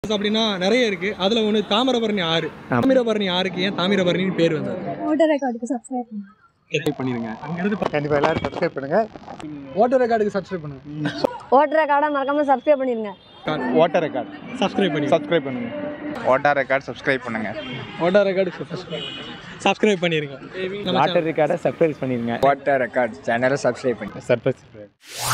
அப்படின்னா நிறைய இருக்கு அதுல ஒண்ணு தாமிரபரணி ஆறு தாமிரபரணி ஆறுக்கு ஏன் தாமிரபரணின்னு பேர் வந்தது ஓட்டர் ரெக்கார்டுக்கு சப்ஸ்கிரைப் பண்ணுங்க Subscribe பண்ணிருங்க அங்க இருந்து கண்டிப்பாக எல்லாரும் சப்ஸ்கிரைப் பண்ணுங்க ஓட்டர் ரெக்கார்டுக்கு சப்ஸ்கிரைப் பண்ணுங்க ஓட்டர் ரெக்கார்டை மறக்காம சப்ஸ்கிரைப் பண்ணிருங்க ஓட்டர் ரெக்கார்ட் சப்ஸ்கிரைப் பண்ணி சப்ஸ்கிரைப் பண்ணுங்க ஓட்டார் ரெக்கார்ட் சப்ஸ்கிரைப் பண்ணுங்க ஓட்டர் ரெக்கார்டுக்கு சப்ஸ்கிரைப் பண்ணிருங்க நம்ம வாட்டர் ரெக்கார்டை சப்ஸ்கிரைப் பண்ணிருங்க ஓட்டார் ரெக்கார்ட் சேனலை சப்ஸ்கிரைப் பண்ணுங்க சர்ப்ரைஸ்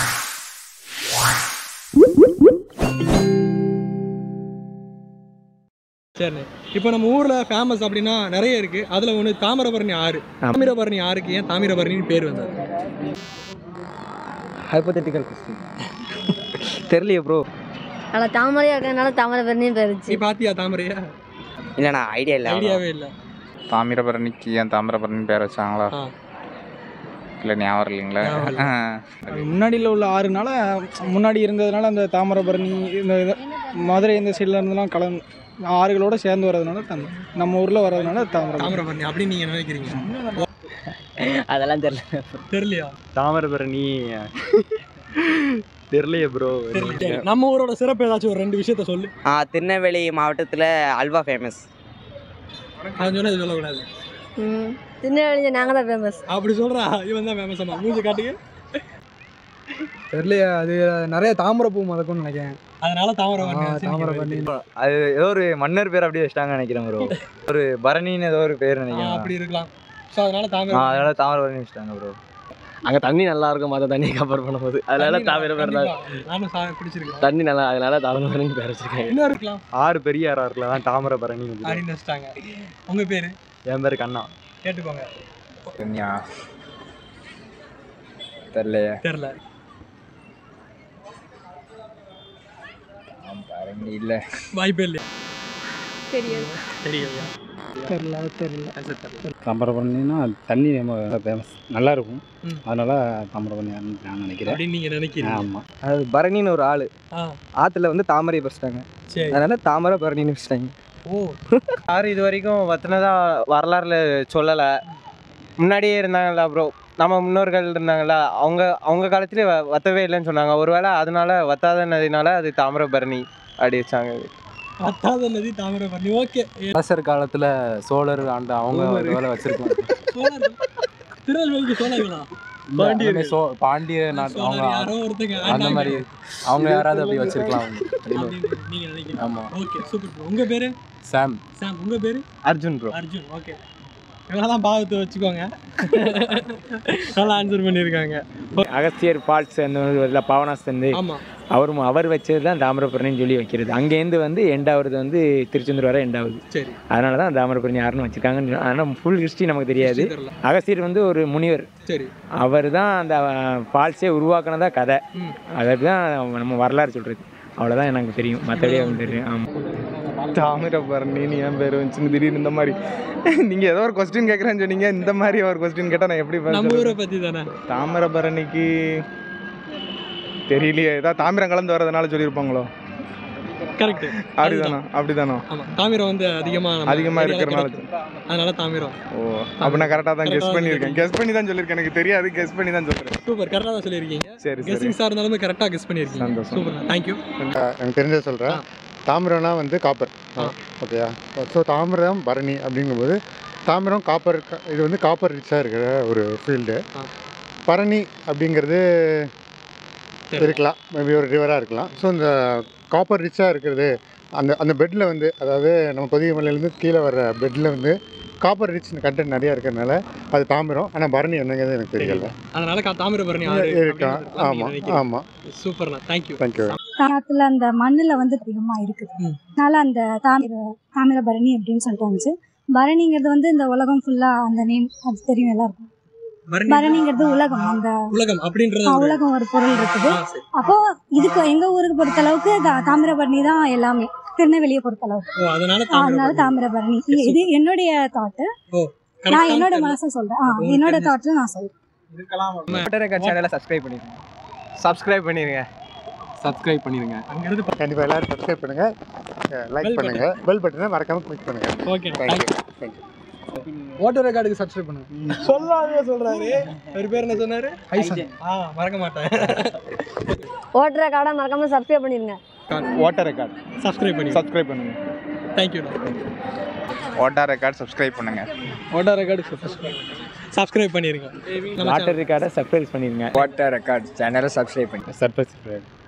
சரி இப்போ நம்ம ஊர்ல ஃபேமஸ் அப்படின்னா நிறைய இருக்கு அதுல ஒண்ணு தாமிரபரணி ஆறு தாமிரபரணி ஆறுக்கு ஏன் தாமிரபரணின்னு பேர் வந்தது ஹைப்போதெட்டிக்கல் கொஸ்டின் தெரியலையே ப்ரோ நல்லா தாமரையா இருக்கிறதுனால தாமரை பெருன்னு நீ பேருச்சு பாத்தியா தாமரையா இல்லைண்ணா ஐடியா இல்லை ஐடியாவே இல்ல தாமிரபரணிக்கு ஏன் தாமிரபரணி பேர் வச்சாங்களா ஆ. இல்லை ஞாபகம் இல்லைங்களா ஞாபகம் இல்ல. ஆ. முன்னாடியில் உள்ள ஆறுனால முன்னாடி இருந்ததுனால அந்த தாமிரபரணி இந்த இது மதுரை இந்த சைடில் இருந்தெல்லாம் கலந்து ஆறுகளோட சேர்ந்து வர்றதுனால தம் நம்ம ஊரில் வர்றதுனால தாமிரபரணி தாமிரபரணி அப்படின்னு நீங்க நினைக்கிறீங்க அதெல்லாம் தெரியல தெரியலையா தாமிரபரணி தெரியலையே ப்ரோ தெரியல நம்ம ஊரோட சிறப்பு ஏதாச்சும் ஒரு ரெண்டு விஷயத்த சொல்லு ஆ திருநெல்வேலி மாவட்டத்தில் அல்வா ஃபேமஸ் அவன் சொன்னா இது சொல்லக்கூடாது ம் திருநெல்வேலி நாங்கள் தான் ஃபேமஸ் அப்படி சொல்றா இவன் தான் ஃபேமஸ் அம்மா மூஞ்சி காட்டுங்க தெரியலையா அது நிறைய தாமிரப்பூ மதக்கும்னு நினைக்கிறேன் அதனால தாமிரபரணி தாமிரபரணி அது ஏதோ ஒரு மன்னர் பேர் அப்படியே வச்சிட்டாங்க நினைக்கிறேன் ப்ரோ ஒரு பரணின்னு ஏதோ ஒரு பேர் ஆ, நினைக்கிறேன் அப்படி இருக்கலாம் ஸோ அதனால ஆ, தாமிர அதனால தாமிரபரணி வச்சிட்டாங்க ப்ரோ அங்கே தண்ணி நல்லா இருக்கும் மற்ற தண்ணியை கம்பேர் பண்ணும்போது அதனால தாமிரபரணி தான் நானும் சா- பிடிச்சிருக்கேன் தண்ணி நல்லா அதனால தாமிரபரணி பேர் வச்சிருக்காங்க இன்னும் இருக்கலாம் ஆறு பெரிய ஆறா இருக்குல்ல தான் தாமிரபரணி வந்து. அப்படின்னு வச்சுட்டாங்க உங்க பேரு என் பேர் கண்ணா கேட்டுக்கோங்க கன்யா. தெரியலையே தெரியல பரணி இல்லை வாய்ப்பே இல்லையா தெரியாது தெரியலையா தெரியல தெரியல தாமிரபரணினா தண்ணி ரொம்ப ஃபேமஸ் நல்லா இருக்கும் ம். அதனால தாமிரபரணி நான் நினைக்கிறேன் அப்படின்னு நீங்க நினைக்கிறீங்க ஆமாம் அது பரணின்னு ஒரு ஆள் ஆ ஆற்றுல வந்து தாமரை பறிச்சிட்டாங்க சரி அதனால தாமரை பரணின்னு வச்சிட்டாங்க ஓ யாரும் இது வரைக்கும் வத்தினதா வரலாறுல சொல்லலை முன்னாடியே இருந்தாங்கல்ல ப்ரோ நம்ம முன்னோர்கள் இருந்தாங்கல்ல அவங்க அவங்க காலத்திலே வ- வத்தவே இல்லைன்னு சொன்னாங்க ஒருவேளை அதனால வத்தாத நதினால அது தாமிரபரணி அப்படி வச்சாங்க பத்தாவது நதி தாமிரபரணி ஓகே அரசர் காலத்தில் சோழர் ஆண்டு அவங்க ஒரு வேலை வச்சிருக்காங்க சோழர் திருநெல்வேலிக்கு சோழர்களா பாண்டிய சோ பாண்டிய நாட்டு அவங்க சோழர் யாரோ ஒருத்தங்க அந்த மாதிரி அவங்க யாராவது அப்படி வச்சிருக்கலாம் அப்படின்னு அப்படின்னு நீங்க நினைக்கிறீங்க ஆமா ஓகே சூப்பர் உங்க பேரு சாம் சாம் உங்க பேரு அர்ஜுன் ப்ரோ அர்ஜுன் ஓகே இவங்கெல்லாம் பாவத்தை வச்சுக்கோங்க நல்லா ஆன்சர் பண்ணியிருக்காங்க அகஸ்தியர் ஃபால்ஸ் அந்த இதில் பாவனாஸ் வந்து ஆமா அவர் அவர் வச்சது தான் தாமிரபரணின்னு சொல்லி வைக்கிறது அங்கேருந்து வந்து எண்டாவது வந்து திருச்செந்தூர் வர எண்டாவது சரி அதனால தான் தாமிரபரணி யாருன்னு வச்சிருக்காங்கன்னு ஆனால் ஃபுல் ஹிஸ்ட்ரி நமக்கு தெரியாது தெரியல அகஸ்தியர் வந்து ஒரு முனிவர் சரி அவர் தான் அந்த ஃபால்ஸே உருவாக்குனதா கதை ம். அதை தான் நம்ம வரலாறு சொல்கிறது அவ்வளோதான் எனக்கு தெரியும் மற்றபடி அவங்களுக்கு தெரியும் ஆமாம் தாமிரபரணின்னு என் பேர் வந்துச்சுன்னு திடீர்னு இந்த மாதிரி நீங்கள் ஏதோ ஒரு கொஸ்டின் கேட்குறேன்னு சொன்னீங்க இந்த மாதிரி ஒரு கொஸ்டின் கேட்டால் நான் எப்படி பதில் நம்ம சொல்றது? ஊரை பத்தி தானே தாமிரபரணிக்கு தெரியலையே ஏதாவது தாமிரம் கலந்து வர்றதுனால சொல்லியிருப்பாங்களோ கரெக்ட் அப்படிதானா அப்படிதானா ஆமா தாமிரம் வந்து அதிகமா நம்ம அதிகமா ஏரியால இருக்கிறனால கிடைக்கும். அதனால தாமிரம் ஓ அப்போ நான் கரெக்டாக தான் Correct கெஸ் ஆ பண்ணியிருக்கேன் கெஸ் பண்ணி தான் சொல்லியிருக்கேன் எனக்கு தெரியாது கெஸ் பண்ணி தான் சொல்கிறேன் சூப்பர் கரெக்டா தான் சொல்லியிருக்கீங்க சரி சரி கெஸ்டிங் சார் இருந்தாலுமே கரெக்டா கெஸ் பண்ணியிருக்கீங்க சந்தோஷம். சூப்பர் தேங்க்யூ எனக்கு தெரிஞ்சதை சொல்கிறேன் ஆ. தாமிரம்னா வந்து காப்பர் ஆ. ஓகேயா ஸோ தாமிரம் பரணி அப்படிங்கும்போது தாமிரம் காப்பர் க- இது வந்து காப்பர் ரிச்சாக இருக்கிற ஒரு ஃபீல்டு ஆ. பரணி அப்படிங்கிறது சரி. இருக்கலாம் மேபி ஒரு ரிவராக இருக்கலாம் ஸோ இந்த காப்பர் ரிச்சாக இருக்கிறது அந்த அந்த பெட்டில் வந்து அதாவது நம்ம பொதிகை மலையிலேருந்து கீழே வர்ற பெட்டில் வந்து காப்பர் ரிச் கண்டென்ட் நிறையா இருக்கிறதுனால அது தாமிரம் ஆனால் பரணி என்னங்கிறது எனக்கு தெரியல அதனால கா- தாமிரபரணி ஆறு இருக்கலாம் ஆமாம் ஆமாம் சூப்பர்ண்ணா தேங்க்யூ தேங்க்யூ காலத்துல அந்த மண்ணுல வந்து அதிகமா இருக்குது ம். அதனால அந்த தாமிர தாமிரபரணி அப்படின்னு சொல்லிட்டு வந்துச்சு பரணிங்கிறது வந்து இந்த உலகம் ஃபுல்லா அந்த நேம் அது தெரியும் எல்லாருக்கும் பரணி பரணிங்கிறது உலகம் அந்த உலகம் அப்படின்றது ஆ, ஒரு- உலகம் ஒரு பொருள் இருக்குது ஆ, சரி. அப்போ இதுக்கு எங்க ஊருக்கு பொறுத்த அளவுக்கு தா- தாமிரபரணி தான் எல்லாமே திருநெல்வேலியை பொறுத்த அளவுக்கு ஓ அதனால அதனால தாமிரபரணி தாமிரபரணி இது என்னுடைய தாட்டு Correct நான் ஆ என்னோட தெரியல. மனசை சொல்றேன் ஆ, உங்களுக்கு என்னோட தெரிஞ்ச- தாட்ல நான் சொல்றேன் ஓட்டர் ரெக்கார்ட் சேனலை சப்ஸ்கிரைப் பண்ணிடுங்க சப்ஸ்கிரைப் பண்ணிடுங்க சப்ஸ்கிரைப் பண்ணிடுங்க அங்க இருந்து கண்டிப்பாக எல்லாரும் சப்ஸ்கிரைப் பண்ணுங்கள் லைக் Bell பண்ணுங்கள் பெல் பட்டனை மறக்காமல் கிளிக் பண்ணுங்கள் ஓகே தேங்க்யூ தேங்க்யூ ஓட்டர் ரெக்கார்டுக்கு சப்ஸ்கிரைப் பண்ணுங்க சொல்லாதே சொல்றாரு ஒரு பேர் என்ன சொன்னாரு ஆ மறக்க மாட்டேன் ஓட்டர் ரெக்கார்டை மறக்காம சப்ஸ்கிரைப் பண்ணிருங்க வாட்டர் ரெக்கார்ட் சப்ஸ்கிரைப் பண்ணி சப்ஸ்கிரைப் பண்ணுங்க தேங்க்யூ ஓட்டா ரெக்கார்ட் சப்ஸ்கிரைப் பண்ணுங்க வாட்டர் ரெக்கார்டு சப்ஸ்கிரைப் பண்ணிருங்க நம்ம வாட்டர் ரெக்கார்டை சர்ப்ரைஸ் பண்ணிருங்க ஓட்டா ரெக்கார்ட் சேனலை சப்ஸ்கிரைப் பண்ணுங்க சர்பஸ்